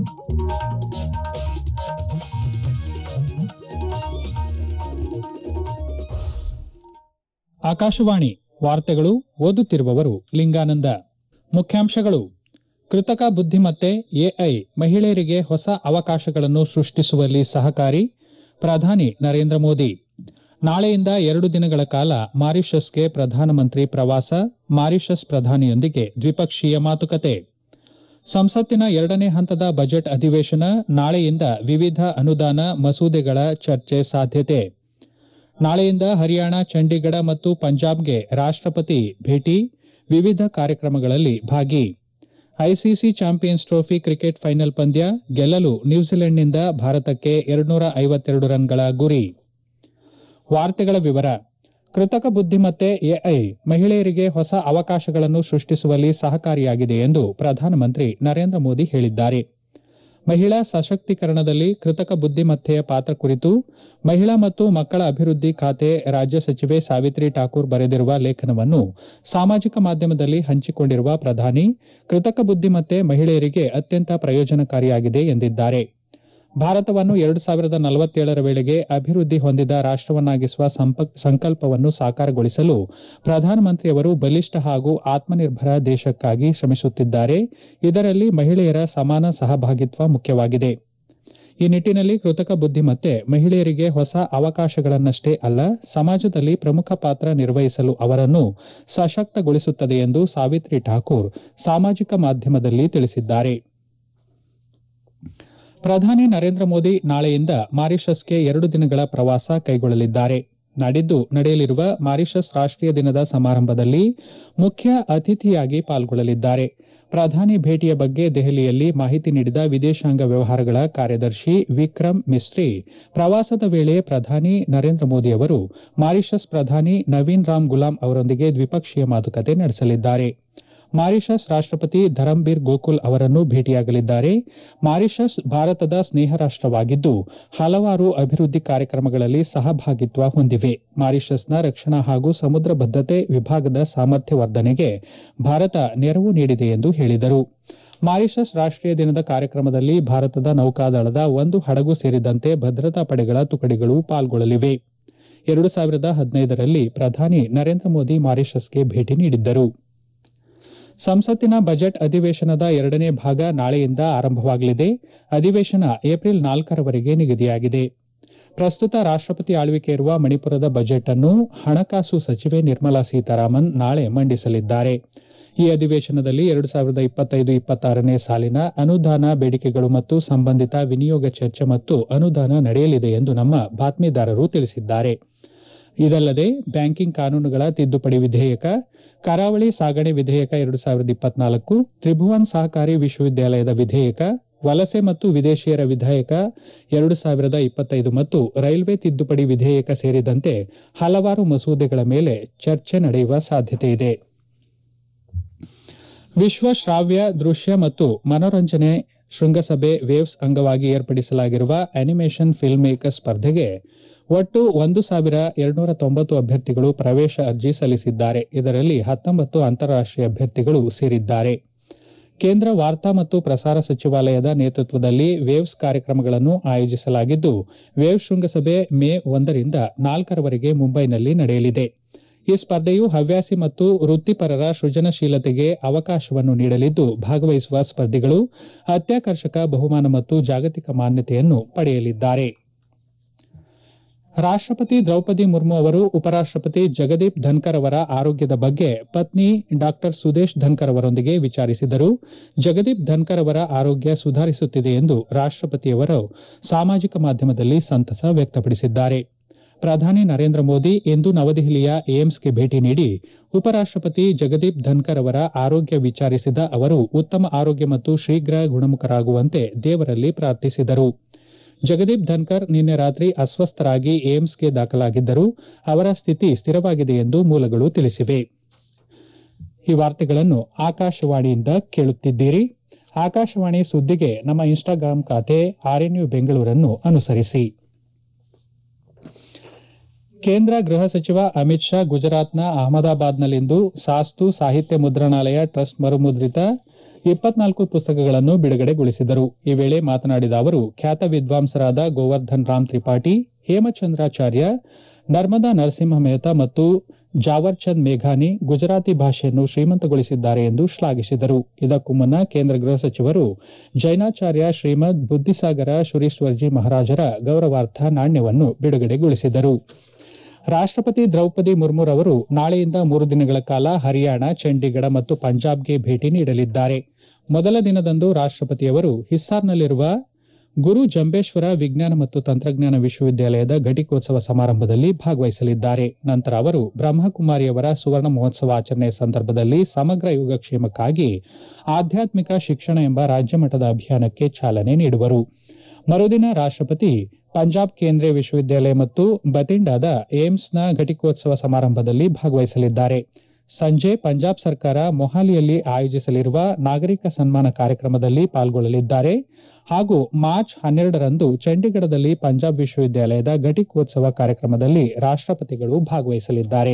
ಆಕಾಶವಾಣಿ ವಾರ್ತೆಗಳು ಓದುತ್ತಿರುವವರು ಲಿಂಗಾನಂದ ಮುಖ್ಯಾಂಶಗಳು ಕೃತಕ ಬುದ್ದಿಮತ್ತೆ ಎಐ ಮಹಿಳೆಯರಿಗೆ ಹೊಸ ಅವಕಾಶಗಳನ್ನು ಸೃಷ್ಟಿಸುವಲ್ಲಿ ಸಹಕಾರಿ ಪ್ರಧಾನಿ ನರೇಂದ್ರ ಮೋದಿ ನಾಳೆಯಿಂದ ಎರಡು ದಿನಗಳ ಕಾಲ ಮಾರಿಷಸ್ಗೆ ಪ್ರಧಾನಮಂತ್ರಿ ಪ್ರವಾಸ ಮಾರಿಷಸ್ ಪ್ರಧಾನಿಯೊಂದಿಗೆ ದ್ವಿಪಕ್ಷೀಯ ಮಾತುಕತೆ ಸಂಸತ್ತಿನ ಎರಡನೇ ಹಂತದ ಬಜೆಟ್ ಅಧಿವೇಶನ ನಾಳೆಯಿಂದ ವಿವಿಧ ಅನುದಾನ ಮಸೂದೆಗಳ ಚರ್ಚೆ ಸಾಧ್ಯತೆ ನಾಳೆಯಿಂದ ಹರಿಯಾಣ ಚಂಡೀಗಢ ಮತ್ತು ಪಂಜಾಬ್ಗೆ ರಾಷ್ಟಪತಿ ಭೇಟಿ ವಿವಿಧ ಕಾರ್ಯಕ್ರಮಗಳಲ್ಲಿ ಭಾಗಿ ICC Champions Trophy cricket final ಪಂದ್ಯ ಗೆಲ್ಲಲು ನ್ಯೂಜಿಲೆಂಡ್ನಿಂದ ಭಾರತಕ್ಕೆ ಎರಡ್ನೂರ ಐವತ್ತೆರಡು ರನ್ಗಳ ಗುರಿ ವಾರ್ತೆಗಳ ವಿವರ ಕೃತಕ ಬುದ್ದಿಮತ್ತೆ ಎಐ ಮಹಿಳೆಯರಿಗೆ ಹೊಸ ಅವಕಾಶಗಳನ್ನು ಸೃಷ್ಟಿಸುವಲ್ಲಿ ಸಹಕಾರಿಯಾಗಿದೆ ಎಂದು ಪ್ರಧಾನಮಂತ್ರಿ ನರೇಂದ್ರ ಮೋದಿ ಹೇಳಿದ್ದಾರೆ ಮಹಿಳಾ ಸಶಕ್ತೀಕರಣದಲ್ಲಿ ಕೃತಕ ಬುದ್ದಿಮತ್ತೆಯ ಪಾತ್ರ ಕುರಿತು ಮಹಿಳಾ ಮತ್ತು ಮಕ್ಕಳ ಅಭಿವೃದ್ಧಿ ಖಾತೆ ರಾಜ್ಯ ಸಚಿವೆ ಸಾವಿತ್ರಿ ಠಾಕೂರ್ ಬರೆದಿರುವ ಲೇಖನವನ್ನು ಸಾಮಾಜಿಕ ಮಾಧ್ಯಮದಲ್ಲಿ ಹಂಚಿಕೊಂಡಿರುವ ಪ್ರಧಾನಿ ಕೃತಕ ಬುದ್ದಿಮತ್ತೆ ಮಹಿಳೆಯರಿಗೆ ಅತ್ಯಂತ ಪ್ರಯೋಜನಕಾರಿಯಾಗಿದೆ ಎಂದಿದ್ದಾರೆ ಭಾರತವನ್ನು ಎರಡು ಸಾವಿರದ ನಲವತ್ತೇಳರ ವೇಳೆಗೆ ಅಭಿವೃದ್ಧಿ ಹೊಂದಿದ ರಾಷ್ಟವನ್ನಾಗಿಸುವ ಸಂಕಲ್ಪವನ್ನು ಸಾಕಾರಗೊಳಿಸಲು ಪ್ರಧಾನಮಂತ್ರಿಯವರು ಬಲಿಷ್ಠ ಹಾಗೂ ಆತ್ಮನಿರ್ಭರ ದೇಶಕ್ಕಾಗಿ ಶ್ರಮಿಸುತ್ತಿದ್ದಾರೆ ಇದರಲ್ಲಿ ಮಹಿಳೆಯರ ಸಮಾನ ಸಹಭಾಗಿತ್ವ ಮುಖ್ಯವಾಗಿದೆ ಈ ನಿಟ್ಟಿನಲ್ಲಿ ಕೃತಕ ಬುದ್ದಿಮತ್ತೆ ಮಹಿಳೆಯರಿಗೆ ಹೊಸ ಅವಕಾಶಗಳನ್ನಷ್ಟೇ ಅಲ್ಲ ಸಮಾಜದಲ್ಲಿ ಪ್ರಮುಖ ಪಾತ್ರ ನಿರ್ವಹಿಸಲು ಅವರನ್ನು ಸಶಕ್ತಗೊಳಿಸುತ್ತದೆ ಎಂದು ಸಾವಿತ್ರಿ ಠಾಕೂರ್ ಸಾಮಾಜಿಕ ಮಾಧ್ಯಮದಲ್ಲಿ ತಿಳಿಸಿದ್ದಾರೆ ಪ್ರಧಾನಿ ನರೇಂದ್ರ ಮೋದಿ ನಾಳೆಯಿಂದ ಮಾರಿಷಸ್ಗೆ ಎರಡು ದಿನಗಳ ಪ್ರವಾಸ ಕೈಗೊಳ್ಳಲಿದ್ದಾರೆ ನಾಡಿದ್ದು ನಡೆಯಲಿರುವ ಮಾರಿಷಸ್ ರಾಷ್ಟೀಯ ದಿನದ ಸಮಾರಂಭದಲ್ಲಿ ಮುಖ್ಯ ಅತಿಥಿಯಾಗಿ ಪಾಲ್ಗೊಳ್ಳಲಿದ್ದಾರೆ ಪ್ರಧಾನಿ ಭೇಟಿಯ ಬಗ್ಗೆ ದೆಹಲಿಯಲ್ಲಿ ಮಾಹಿತಿ ನೀಡಿದ ವಿದೇಶಾಂಗ ವ್ಯವಹಾರಗಳ ಕಾರ್ಯದರ್ಶಿ ವಿಕ್ರಮ್ ಮಿಸ್ತಿ ಪ್ರವಾಸದ ವೇಳೆ ಪ್ರಧಾನಿ ನರೇಂದ್ರ ಮೋದಿ ಅವರು ಮಾರಿಷಸ್ ಪ್ರಧಾನಿ ನವೀನ್ ರಾಮ್ ಗುಲಾಂ ಅವರೊಂದಿಗೆ ದ್ವಿಪಕ್ಷೀಯ ಮಾತುಕತೆ ನಡೆಸಲಿದ್ದಾರೆ ಮಾರಿಷಸ್ ರಾಷ್ಟಪತಿ ಧರಂಬೀರ್ ಗೋಕುಲ್ ಅವರನ್ನು ಭೇಟಿಯಾಗಲಿದ್ದಾರೆ ಮಾರಿಷಸ್ ಭಾರತದ ಸ್ನೇಹ ರಾಷ್ಟವಾಗಿದ್ದು ಹಲವಾರು ಅಭಿವೃದ್ಧಿ ಕಾರ್ಯಕ್ರಮಗಳಲ್ಲಿ ಸಹಭಾಗಿತ್ವ ಹೊಂದಿವೆ ಮಾರಿಷಸ್ನ ರಕ್ಷಣಾ ಹಾಗೂ ಸಮುದ್ರ ಬದ್ದತೆ ವಿಭಾಗದ ಸಾಮರ್ಥ್ಯ ವರ್ಧನೆಗೆ ಭಾರತ ನೆರವು ನೀಡಿದೆ ಎಂದು ಹೇಳಿದರು ಮಾರಿಷಸ್ ರಾಷ್ಟೀಯ ದಿನದ ಕಾರ್ಯಕ್ರಮದಲ್ಲಿ ಭಾರತದ ನೌಕಾದಳದ ಒಂದು ಹಡಗು ಸೇರಿದಂತೆ ಭದ್ರತಾ ಪಡೆಗಳ ತುಕಡಿಗಳು ಪಾಲ್ಗೊಳ್ಳಲಿವೆ ಎರಡು ಸಾವಿರದ ಹದಿನೈದರಲ್ಲಿ ಪ್ರಧಾನಿ ನರೇಂದ್ರ ಮೋದಿ ಮಾರಿಷಸ್ಗೆ ಭೇಟಿ ನೀಡಿದ್ದರು ಸಂಸತ್ತಿನ ಬಜೆಟ್ ಅಧಿವೇಶನದ ಎರಡನೇ ಭಾಗ ನಾಳೆಯಿಂದ ಆರಂಭವಾಗಲಿದೆ ಅಧಿವೇಶನ ಏಪ್ರಿಲ್ ನಾಲ್ಕರವರೆಗೆ ನಿಗದಿಯಾಗಿದೆ ಪ್ರಸ್ತುತ ರಾಷ್ಟಪತಿ ಆಳ್ವಿಕೆ ಇರುವ ಮಣಿಪುರದ ಬಜೆಟ್ ಅನ್ನು ಹಣಕಾಸು ಸಚಿವೆ ನಿರ್ಮಲಾ ಸೀತಾರಾಮನ್ ನಾಳೆ ಮಂಡಿಸಲಿದ್ದಾರೆ ಈ ಅಧಿವೇಶನದಲ್ಲಿ ಎರಡು ಸಾವಿರದ ಇಪ್ಪತ್ತೈದು ಇಪ್ಪತ್ತಾರನೇ ಸಾಲಿನ ಅನುದಾನ ಬೇಡಿಕೆಗಳು ಮತ್ತು ಸಂಬಂಧಿತ ವಿನಿಯೋಗ ಚರ್ಚೆ ಮತ್ತು ಅನುದಾನ ನಡೆಯಲಿದೆ ಎಂದು ನಮ್ಮ ಬಾತ್ಮೀದಾರರು ತಿಳಿಸಿದ್ದಾರೆ ಇದಲ್ಲದೆ ಬ್ಯಾಂಕಿಂಗ್ ಕಾನೂನುಗಳ ತಿದ್ದುಪಡಿ ವಿಧೇಯಕ ಕರಾವಳಿ ಸಾಗಣೆ ವಿಧೇಯಕ ಎರಡು ಸಾವಿರದ ಇಪ್ಪತ್ನಾಲ್ಕು ತ್ರಿಭುವನ್ ಸಹಕಾರಿ ವಿಶ್ವವಿದ್ಯಾಲಯದ ವಿಧೇಯಕ ವಲಸೆ ಮತ್ತು ವಿದೇಶಿಯರ ವಿಧೇಯಕ ಎರಡು ಸಾವಿರದ ಇಪ್ಪತ್ತೈದು ಮತ್ತು ರೈಲ್ವೆ ತಿದ್ದುಪಡಿ ವಿಧೇಯಕ ಸೇರಿದಂತೆ ಹಲವಾರು ಮಸೂದೆಗಳ ಮೇಲೆ ಚರ್ಚೆ ನಡೆಯುವ ಸಾಧ್ಯತೆಯಿದೆ ವಿಶ್ವ ಶ್ರಾವ್ಯ ದೃಶ್ಯ ಮತ್ತು ಮನೋರಂಜನೆ ಶೃಂಗಸಭೆ ವೇವ್ಸ್ ಅಂಗವಾಗಿ ಏರ್ಪಡಿಸಲಾಗಿರುವ ಅನಿಮೇಷನ್ ಫಿಲ್ಮ್ ಮೇಕರ್ ಸ್ಪರ್ಧೆಗೆ ಒಟ್ಟು ಒಂದು ಸಾವಿರ ಎರಡ್ನೂರ ತೊಂಬತ್ತು ಅಭ್ಯರ್ಥಿಗಳು ಪ್ರವೇಶ ಅರ್ಜಿ ಸಲ್ಲಿಸಿದ್ದಾರೆ ಇದರಲ್ಲಿ ಹತ್ತೊಂಬತ್ತು ಅಂತಾರಾಷ್ಟೀಯ ಅಭ್ಯರ್ಥಿಗಳು ಸೇರಿದ್ದಾರೆ ಕೇಂದ್ರ ವಾರ್ತಾ ಮತ್ತು ಪ್ರಸಾರ ಸಚಿವಾಲಯದ ನೇತೃತ್ವದಲ್ಲಿ ವೇವ್ಸ್ ಕಾರ್ಯಕ್ರಮಗಳನ್ನು ಆಯೋಜಿಸಲಾಗಿದ್ದು ವೇವ್ ಶೃಂಗಸಭೆ ಮೇ ಒಂದರಿಂದ ನಾಲ್ಕರವರೆಗೆ ಮುಂಬೈನಲ್ಲಿ ನಡೆಯಲಿದೆ ಈ ಸ್ಪರ್ಧೆಯು ಹವ್ಯಾಸಿ ಮತ್ತು ವೃತ್ತಿಪರರ ಸೃಜನಶೀಲತೆಗೆ ಅವಕಾಶವನ್ನು ನೀಡಲಿದ್ದು ಭಾಗವಹಿಸುವ ಸ್ಪರ್ಧಿಗಳು ಅತ್ಯಾಕರ್ಷಕ ಬಹುಮಾನ ಮತ್ತು ಜಾಗತಿಕ ಮಾನ್ಯತೆಯನ್ನು ಪಡೆಯಲಿದ್ದಾರೆ ರಾಷ್ಟಪತಿ ದ್ರೌಪದಿ ಮುರ್ಮು ಅವರು ಉಪರಾಷ್ಟಪತಿ ಜಗದೀಪ್ ಧನ್ಕರ್ ಅವರ ಆರೋಗ್ಯದ ಬಗ್ಗೆ ಪತ್ನಿ ಡಾ ಸುದೇಶ್ ಧನ್ಕರ್ ಅವರೊಂದಿಗೆ ವಿಚಾರಿಸಿದರು ಜಗದೀಪ್ ಧನ್ಕರ್ ಅವರ ಆರೋಗ್ಯ ಸುಧಾರಿಸುತ್ತಿದೆ ಎಂದು ರಾಷ್ಟಪತಿಯವರು ಸಾಮಾಜಿಕ ಮಾಧ್ಯಮದಲ್ಲಿ ಸಂತಸ ವ್ಯಕ್ತಪಡಿಸಿದ್ದಾರೆ ಪ್ರಧಾನಿ ನರೇಂದ್ರ ಮೋದಿ ಇಂದು ನವದೆಹಲಿಯ ಏಮ್ಸ್ಗೆ ಭೇಟಿ ನೀಡಿ ಉಪರಾಷ್ಟಪತಿ ಜಗದೀಪ್ ಧನ್ಕರ್ ಅವರ ಆರೋಗ್ಯ ವಿಚಾರಿಸಿದ ಅವರು ಉತ್ತಮ ಆರೋಗ್ಯ ಮತ್ತು ಶೀಘ್ರ ಗುಣಮುಖರಾಗುವಂತೆ ದೇವರಲ್ಲಿ ಪ್ರಾರ್ಥಿಸಿದರು ಜಗದೀಪ್ ಧನ್ಕರ್ ನಿನ್ನೆ ರಾತ್ರಿ ಅಸ್ವಸ್ಥರಾಗಿ ಏಮ್ಸ್ಗೆ ದಾಖಲಾಗಿದ್ದರು ಅವರ ಸ್ಥಿತಿ ಸ್ಥಿರವಾಗಿದೆ ಎಂದು ಮೂಲಗಳು ತಿಳಿಸಿವೆ ಈ ವಾರ್ತೆಗಳನ್ನು ಆಕಾಶವಾಣಿಯಿಂದ ಕೇಳುತ್ತಿದ್ದೀರಿ ಆಕಾಶವಾಣಿ ಸುದ್ದಿಗೆ ನಮ್ಮ ಇನ್ಸ್ಟಾಗ್ರಾಂ ಖಾತೆ ಆರ್ಎನ್ಯು ಬೆಂಗಳೂರನ್ನು ಅನುಸರಿಸಿ ಕೇಂದ್ರ ಗೃಹ ಸಚಿವ ಅಮಿತ್ ಶಾ ಗುಜರಾತ್ನ ಅಹಮದಾಬಾದ್ನಲ್ಲಿಂದು ಸಾಸ್ತು ಸಾಹಿತ್ಯ ಮುದ್ರಣಾಲಯ ಟ್ರಸ್ಟ್ ಮರುಮುದ್ರಿತ ಇಪ್ಪತ್ನಾಲ್ಕು ಪುಸ್ತಕಗಳನ್ನು ಬಿಡುಗಡೆಗೊಳಿಸಿದರು ಈ ವೇಳೆ ಮಾತನಾಡಿದ ಅವರು ಖ್ಯಾತ ವಿದ್ವಾಂಸರಾದ ಗೋವರ್ಧನ್ ರಾಮ್ ತ್ರಿಪಾಠಿ ಹೇಮಚಂದ್ರಾಚಾರ್ಯ ನರ್ಮದಾ ನರಸಿಂಹ ಮೆಹ್ತಾ ಮತ್ತು ಜಾವರ್ಚಂದ್ ಮೇಘಾನಿ ಗುಜರಾತಿ ಭಾಷೆಯನ್ನು ಶ್ರೀಮಂತಗೊಳಿಸಿದ್ದಾರೆ ಎಂದು ಶ್ಲಾಘಿಸಿದರು ಇದಕ್ಕೂ ಮುನ್ನ ಕೇಂದ್ರ ಗೃಹ ಸಚಿವರು ಜೈನಾಚಾರ್ಯ ಶ್ರೀಮದ್ ಬುದ್ದಿಸಾಗರ ಶುರೀಶ್ವರ್ಜಿ ಮಹಾರಾಜರ ಗೌರವಾರ್ಥ ನಾಣ್ಯವನ್ನು ಬಿಡುಗಡೆಗೊಳಿಸಿದರು ರಾಷ್ಟಪತಿ ದ್ರೌಪದಿ ಮುರ್ಮುರವರು ನಾಳೆಯಿಂದ ಮೂರು ದಿನಗಳ ಕಾಲ ಹರಿಯಾಣ ಚಂಡೀಗಢ ಮತ್ತು ಪಂಜಾಬ್ಗೆ ಭೇಟಿ ನೀಡಲಿದ್ದಾರೆ ಮೊದಲ ದಿನದಂದು ರಾಷ್ಟಪತಿಯವರು ಹಿಸ್ಸಾರ್ನಲ್ಲಿರುವ ಗುರು ಜಂಬೇಶ್ವರ ವಿಜ್ಞಾನ ಮತ್ತು ತಂತ್ರಜ್ಞಾನ ವಿಶ್ವವಿದ್ಯಾಲಯದ ಘಟಿಕೋತ್ಸವ ಸಮಾರಂಭದಲ್ಲಿ ಭಾಗವಹಿಸಲಿದ್ದಾರೆ ನಂತರ ಅವರು ಬ್ರಹ್ಮಕುಮಾರಿಯವರ ಸುವರ್ಣ ಮಹೋತ್ಸವ ಆಚರಣೆ ಸಂದರ್ಭದಲ್ಲಿ ಸಮಗ್ರ ಯೋಗಕ್ಷೇಮಕ್ಕಾಗಿ ಆಧ್ಯಾತ್ಮಿಕ ಶಿಕ್ಷಣ ಎಂಬ ರಾಜ್ಯಮಟ್ಟದ ಅಭಿಯಾನಕ್ಕೆ ಚಾಲನೆ ನೀಡುವರು ಮರುದಿನ ರಾಷ್ಟಪತಿ ಪಂಜಾಬ್ ಕೇಂದ್ರೀಯ ವಿಶ್ವವಿದ್ಯಾಲಯ ಮತ್ತು ಬತಿಂಡಾದ ಏಮ್ಸ್ನ ಘಟಿಕೋತ್ಸವ ಸಮಾರಂಭದಲ್ಲಿ ಭಾಗವಹಿಸಲಿದ್ದಾರೆ ಸಂಜೆ ಪಂಜಾಬ್ ಸರ್ಕಾರ ಮೊಹಾಲಿಯಲ್ಲಿ ಆಯೋಜಿಸಲಿರುವ ನಾಗರಿಕ ಸನ್ಮಾನ ಕಾರ್ಯಕ್ರಮದಲ್ಲಿ ಪಾಲ್ಗೊಳ್ಳಲಿದ್ದಾರೆ ಹಾಗೂ ಮಾರ್ಚ್ ಹನ್ನೆರಡರಂದು ಚಂಡೀಗಢದಲ್ಲಿ ಪಂಜಾಬ್ ವಿಶ್ವವಿದ್ಯಾಲಯದ ಘಟಿಕೋತ್ಸವ ಕಾರ್ಯಕ್ರಮದಲ್ಲಿ ರಾಷ್ಟಪತಿಗಳು ಭಾಗವಹಿಸಲಿದ್ದಾರೆ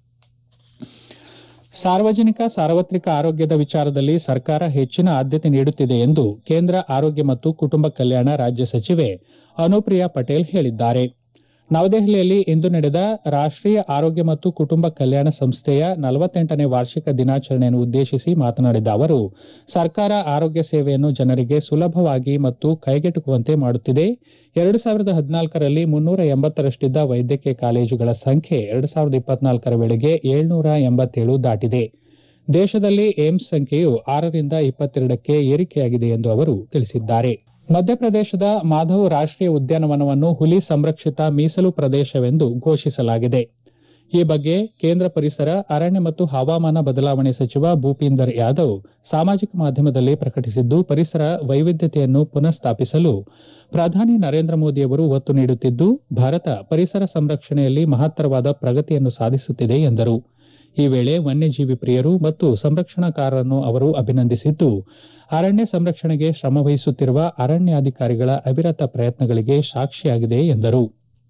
ಸಾರ್ವಜನಿಕ ಸಾರ್ವತ್ರಿಕ ಆರೋಗ್ಯದ ವಿಚಾರದಲ್ಲಿ ಸರ್ಕಾರ ಹೆಚ್ಚಿನ ಆದ್ಯತೆ ನೀಡುತ್ತಿದೆ ಎಂದು ಕೇಂದ್ರ ಆರೋಗ್ಯ ಮತ್ತು ಕುಟುಂಬ ಕಲ್ಯಾಣ ರಾಜ್ಯ ಸಚಿವೆ ಅನುಪ್ರಿಯಾ ಪಟೇಲ್ ಹೇಳಿದ್ದಾರೆ ನವದೆಹಲಿಯಲ್ಲಿ ಇಂದು ನಡೆದ ರಾಷ್ಟೀಯ ಆರೋಗ್ಯ ಮತ್ತು ಕುಟುಂಬ ಕಲ್ಯಾಣ ಸಂಸ್ಥೆಯ ನಲವತ್ತೆಂಟನೇ ವಾರ್ಷಿಕ ದಿನಾಚರಣೆಯನ್ನು ಉದ್ದೇಶಿಸಿ ಮಾತನಾಡಿದ ಅವರು ಸರ್ಕಾರ ಆರೋಗ್ಯ ಸೇವೆಯನ್ನು ಜನರಿಗೆ ಸುಲಭವಾಗಿ ಮತ್ತು ಕೈಗೆಟುಕುವಂತೆ ಮಾಡುತ್ತಿದೆ ಎರಡು ಸಾವಿರದ ಹದಿನಾಲ್ಕರಲ್ಲಿ ಮುನ್ನೂರ ಎಂಬತ್ತರಷ್ಟಿದ್ದ ವೈದ್ಯಕೀಯ ಕಾಲೇಜುಗಳ ಸಂಖ್ಯೆ ಎರಡು ಸಾವಿರದ ಇಪ್ಪತ್ನಾಲ್ಕರ ವೇಳೆಗೆ ಏಳ್ನೂರ ಎಂಬತ್ತೇಳು ದಾಟಿದೆ ದೇಶದಲ್ಲಿ ಏಮ್ಸ್ ಸಂಖ್ಯೆಯು ಆರರಿಂದ ಇಪ್ಪತ್ತೆರಡಕ್ಕೆ ಏರಿಕೆಯಾಗಿದೆ ಎಂದು ಅವರು ತಿಳಿಸಿದ್ದಾರೆ ಮಧ್ಯಪ್ರದೇಶದ ಮಾಧವ್ ರಾಷ್ಟೀಯ ಉದ್ಯಾನವನವನ್ನು ಹುಲಿ ಸಂರಕ್ಷಿತ ಮೀಸಲು ಪ್ರದೇಶವೆಂದು ಘೋಷಿಸಲಾಗಿದೆ ಈ ಬಗ್ಗೆ ಕೇಂದ್ರ ಪರಿಸರ ಅರಣ್ಯ ಮತ್ತು ಹವಾಮಾನ ಬದಲಾವಣೆ ಸಚಿವ ಭೂಪೀಂದರ್ ಯಾದವ್ ಸಾಮಾಜಿಕ ಮಾಧ್ಯಮದಲ್ಲಿ ಪ್ರಕಟಿಸಿದ್ದು ಪರಿಸರ ವೈವಿಧ್ಯತೆಯನ್ನು ಪುನಃಸ್ಥಾಪಿಸಲು ಪ್ರಧಾನಿ ನರೇಂದ್ರ ಮೋದಿಯವರು ಒತ್ತು ನೀಡುತ್ತಿದ್ದು ಭಾರತ ಪರಿಸರ ಸಂರಕ್ಷಣೆಯಲ್ಲಿ ಮಹತ್ತರವಾದ ಪ್ರಗತಿಯನ್ನು ಸಾಧಿಸುತ್ತಿದೆ ಎಂದರು ಈ ವೇಳೆ ವನ್ಯಜೀವಿ ಪ್ರಿಯರು ಮತ್ತು ಸಂರಕ್ಷಣಾಕಾರರನ್ನು ಅವರು ಅಭಿನಂದಿಸಿದ್ದು ಅರಣ್ಯ ಸಂರಕ್ಷಣೆಗೆ ಶ್ರಮವಹಿಸುತ್ತಿರುವ ಅರಣ್ಯಾಧಿಕಾರಿಗಳ ಅವಿರತ ಪ್ರಯತ್ನಗಳಿಗೆ ಸಾಕ್ಷಿಯಾಗಿದೆ ಎಂದರು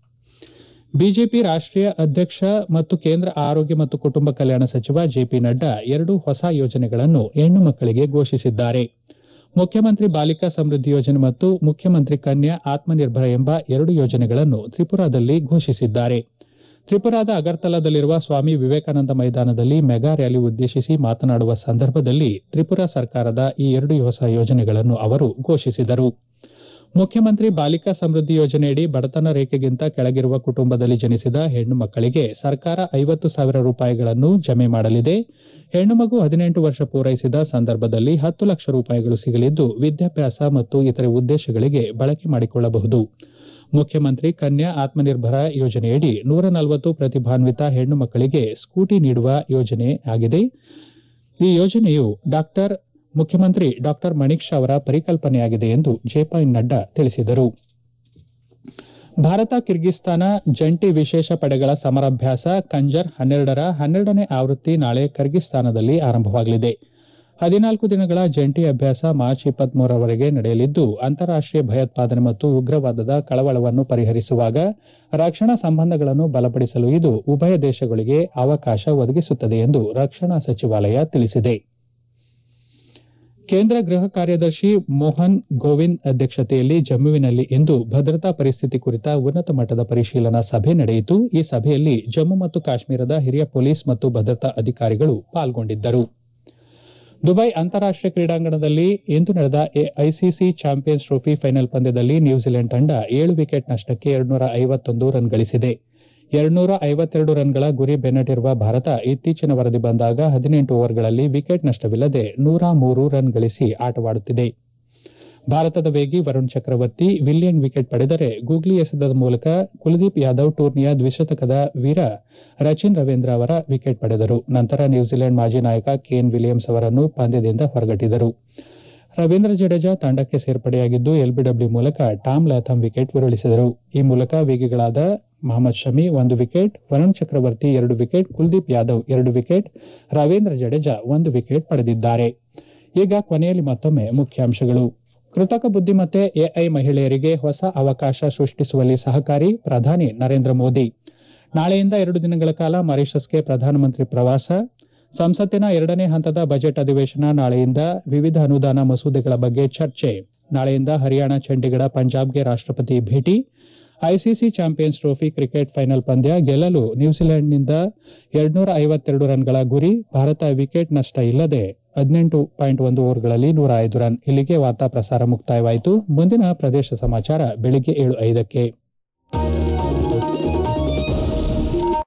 ಬಿಜೆಪಿ ರಾಷ್ಟೀಯ ಅಧ್ಯಕ್ಷ ಮತ್ತು ಕೇಂದ್ರ ಆರೋಗ್ಯ ಮತ್ತು ಕುಟುಂಬ ಕಲ್ಯಾಣ ಸಚಿವ ಜೆಪಿ ನಡ್ಡಾ ಎರಡು ಹೊಸ ಯೋಜನೆಗಳನ್ನು ಹೆಣ್ಣು ಮಕ್ಕಳಿಗೆ ಘೋಷಿಸಿದ್ದಾರೆ ಮುಖ್ಯಮಂತ್ರಿ ಬಾಲಿಕಾ ಸಮೃದ್ಧಿ ಯೋಜನೆ ಮತ್ತು ಮುಖ್ಯಮಂತ್ರಿ ಕನ್ಯಾ ಆತ್ಮನಿರ್ಭರ ಎಂಬ ಎರಡು ಯೋಜನೆಗಳನ್ನು ತ್ರಿಪುರಾದಲ್ಲಿ ಘೋಷಿಸಿದ್ದಾರೆ ತ್ರಿಪುರಾದ ಅಗರ್ತಲಾದಲ್ಲಿರುವ ಸ್ವಾಮಿ ವಿವೇಕಾನಂದ ಮೈದಾನದಲ್ಲಿ ಮೆಗಾ ರ್ಯಾಲಿ ಉದ್ದೇಶಿಸಿ ಮಾತನಾಡುವ ಸಂದರ್ಭದಲ್ಲಿ ತ್ರಿಪುರಾ ಸರ್ಕಾರದ ಈ ಎರಡು ಹೊಸ ಯೋಜನೆಗಳನ್ನು ಅವರು ಘೋಷಿಸಿದರು ಮುಖ್ಯಮಂತ್ರಿ ಬಾಲಿಕಾ ಸಮೃದ್ಧಿ ಯೋಜನೆಯಡಿ ಬಡತನ ರೇಖೆಗಿಂತ ಕೆಳಗಿರುವ ಕುಟುಂಬದಲ್ಲಿ ಜನಿಸಿದ ಹೆಣ್ಣು ಮಕ್ಕಳಿಗೆ ಸರ್ಕಾರ ಐವತ್ತು ಸಾವಿರ ರೂಪಾಯಿಗಳನ್ನು ಜಮೆ ಮಾಡಲಿದೆ ಹೆಣ್ಣು ಮಗು ಹದಿನೆಂಟು ವರ್ಷ ಪೂರೈಸಿದ ಸಂದರ್ಭದಲ್ಲಿ ಹತ್ತು ಲಕ್ಷ ರೂಪಾಯಿಗಳು ಸಿಗಲಿದ್ದು ವಿದ್ಯಾಭ್ಯಾಸ ಮತ್ತು ಇತರೆ ಉದ್ದೇಶಗಳಿಗೆ ಬಳಕೆ ಮಾಡಿಕೊಳ್ಳಬಹುದು ಮುಖ್ಯಮಂತ್ರಿ ಕನ್ಯಾ ಆತ್ಮನಿರ್ಭರ ಯೋಜನೆಯಡಿ ನೂರ ನಲವತ್ತು ಪ್ರತಿಭಾನ್ವಿತ ಹೆಣ್ಣು ಮಕ್ಕಳಿಗೆ ಸ್ಕೂಟಿ ನೀಡುವ ಯೋಜನೆಯಾಗಿದೆ ಈ ಯೋಜನೆಯು ಡಾಕ್ಟರ್ ಮುಖ್ಯಮಂತ್ರಿ ಡಾಕ್ಟರ್ ಮಣಿಕ್ ಶಾ ಅವರ ಪರಿಕಲ್ಪನೆಯಾಗಿದೆ ಎಂದು ಜೆಪಿ ನಡ್ಡಾ ತಿಳಿಸಿದರು ಭಾರತ ಕಿರ್ಗಿಸ್ತಾನ ಜಂಟಿ ವಿಶೇಷ ಪಡೆಗಳ ಸಮರಾಭ್ಯಾಸ ಕಂಜರ್ ಹನ್ನೆರಡರ ಹನ್ನೆರಡನೇ ಆವೃತ್ತಿ ನಾಳೆ ಕರ್ಗಿಸ್ತಾನದಲ್ಲಿ ಆರಂಭವಾಗಲಿದೆ ಹದಿನಾಲ್ಕು ದಿನಗಳ ಜಂಟಿ ಅಭ್ಯಾಸ ಮಾರ್ಚ್ ಇಪ್ಪತ್ಮೂರರವರೆಗೆ ನಡೆಯಲಿದ್ದು ಅಂತಾರಾಷ್ಟೀಯ ಭಯೋತ್ಪಾದನೆ ಮತ್ತು ಉಗ್ರವಾದದ ಕಳವಳವನ್ನು ಪರಿಹರಿಸುವಾಗ ರಕ್ಷಣಾ ಸಂಬಂಧಗಳನ್ನು ಬಲಪಡಿಸಲು ಇದು ಉಭಯ ದೇಶಗಳಿಗೆ ಅವಕಾಶ ಒದಗಿಸುತ್ತದೆ ಎಂದು ರಕ್ಷಣಾ ಸಚಿವಾಲಯ ತಿಳಿಸಿದೆ ಕೇಂದ್ರ ಗೃಹ ಕಾರ್ಯದರ್ಶಿ ಮೋಹನ್ ಗೋವಿಂದ್ ಅಧ್ಯಕ್ಷತೆಯಲ್ಲಿ ಜಮ್ಮುವಿನಲ್ಲಿ ಇಂದು ಭದ್ರತಾ ಪರಿಸ್ಥಿತಿ ಕುರಿತ ಉನ್ನತ ಮಟ್ಟದ ಪರಿಶೀಲನಾ ಸಭೆ ನಡೆಯಿತು ಈ ಸಭೆಯಲ್ಲಿ ಜಮ್ಮು ಮತ್ತು ಕಾಶ್ಮೀರದ ಹಿರಿಯ ಪೊಲೀಸ್ ಮತ್ತು ಭದ್ರತಾ ಅಧಿಕಾರಿಗಳು ಪಾಲ್ಗೊಂಡಿದ್ದರು ದುಬೈ ಅಂತಾರಾಷ್ಟೀಯ ಕ್ರೀಡಾಂಗಣದಲ್ಲಿ ಇಂದು ನಡೆದ ಐಸಿಸಿ ಚಾಂಪಿಯನ್ಸ್ ಟ್ರೋಫಿ ಫೈನಲ್ ಪಂದ್ಯದಲ್ಲಿ ನ್ಯೂಜಿಲೆಂಡ್ ತಂಡ ಏಳು ವಿಕೆಟ್ ನಷ್ಟಕ್ಕೆ ಎರಡ್ನೂರ ಐವತ್ತೊಂದು ರನ್ ಗಳಿಸಿದೆ ಎರಡ್ನೂರ ಐವತ್ತೆರಡು ರನ್ಗಳ ಗುರಿ ಬೆನ್ನಟ್ಟಿರುವ ಭಾರತ ಇತ್ತೀಚಿನ ವರದಿ ಬಂದಾಗ ಹದಿನೆಂಟು ಓವರ್ಗಳಲ್ಲಿ ವಿಕೆಟ್ ನಷ್ಟವಿಲ್ಲದೆ ನೂರ ಮೂರು ರನ್ ಗಳಿಸಿ ಆಟವಾಡುತ್ತಿದೆ ಭಾರತದ ವೇಗಿ ವರುಣ್ ಚಕ್ರವರ್ತಿ ವಿಲಿಯಂಗ್ ವಿಕೆಟ್ ಪಡೆದರೆ ಗೂಗ್ಲಿ ಎಸೆತದ ಮೂಲಕ ಕುಲದೀಪ್ ಯಾದವ್ ಟೂರ್ನಿಯ ದ್ವಿಶತಕದ ವೀರ ರಚಿನ್ ರವೀಂದ್ರ ಅವರ ವಿಕೆಟ್ ಪಡೆದರು ನಂತರ ನ್ಯೂಜಿಲೆಂಡ್ ಮಾಜಿ ನಾಯಕ ಕೇನ್ ವಿಲಿಯಮ್ಸ್ ಅವರನ್ನು ಪಂದ್ಯದಿಂದ ಹೊರಗಟ್ಟಿದರು ರವೀಂದ್ರ ಜಡೇಜಾ ತಂಡಕ್ಕೆ ಸೇರ್ಪಡೆಯಾಗಿದ್ದು ಎಲ್ಬಿಡಬ್ಲ್ಯೂ ಮೂಲಕ ಟಾಮ್ ಲ್ಯಾಥಮ್ ವಿಕೆಟ್ ಉರುಳಿಸಿದರು ಈ ಮೂಲಕ ವೇಗಿಗಳಾದ ಮಹಮ್ಮದ್ ಶಮಿ ಒಂದು ವಿಕೆಟ್ ವರುಣ್ ಚಕ್ರವರ್ತಿ ಎರಡು ವಿಕೆಟ್ ಕುಲ್ದೀಪ್ ಯಾದವ್ ಎರಡು ವಿಕೆಟ್ ರವೀಂದ್ರ ಜಡೇಜಾ ಒಂದು ವಿಕೆಟ್ ಪಡೆದಿದ್ದಾರೆ ಈಗ ಕೊನೆಯಲ್ಲಿ ಮತ್ತೊಮ್ಮೆ ಮುಖ್ಯಾಂಶಗಳು ಕೃತಕ ಬುದ್ದಿಮತ್ತೆ ಎಐ ಮಹಿಳೆಯರಿಗೆ ಹೊಸ ಅವಕಾಶ ಸೃಷ್ಟಿಸುವಲ್ಲಿ ಸಹಕಾರಿ ಪ್ರಧಾನಿ ನರೇಂದ್ರ ಮೋದಿ ನಾಳೆಯಿಂದ ಎರಡು ದಿನಗಳ ಕಾಲ ಮಾರಿಷಸ್ಗೆ ಪ್ರಧಾನಮಂತ್ರಿ ಪ್ರವಾಸ ಸಂಸತ್ತಿನ ಎರಡನೇ ಹಂತದ ಬಜೆಟ್ ಅಧಿವೇಶನ ನಾಳೆಯಿಂದ ವಿವಿಧ ಅನುದಾನ ಮಸೂದೆಗಳ ಬಗ್ಗೆ ಚರ್ಚೆ ನಾಳೆಯಿಂದ ಹರಿಯಾಣ ಚಂಡೀಗಢ ಪಂಜಾಬ್ಗೆ ರಾಷ್ಟಪತಿ ಭೇಟಿ ICC Champions Trophy cricket final ಪಂದ್ಯ ಗೆಲ್ಲಲು ನ್ಯೂಜಿಲೆಂಡ್ನಿಂದ ಎರಡ್ನೂರ ಐವತ್ತೆರಡು ರನ್ಗಳ ಗುರಿ ಭಾರತ ವಿಕೆಟ್ ನಷ್ಟ ಇಲ್ಲದೆ ಹದಿನೆಂಟು ಪಾಯಿಂಟ್ ಒಂದು ಓವರ್ಗಳಲ್ಲಿ ನೂರ ಐದು ರನ್ ಇಲ್ಲಿಗೆ ವಾರ್ತಾ ಪ್ರಸಾರ ಮುಕ್ತಾಯವಾಯಿತು ಮುಂದಿನ ಪ್ರದೇಶ ಸಮಾಚಾರ ಬೆಳಿಗ್ಗೆ ಏಳು ಐದಕ್ಕೆ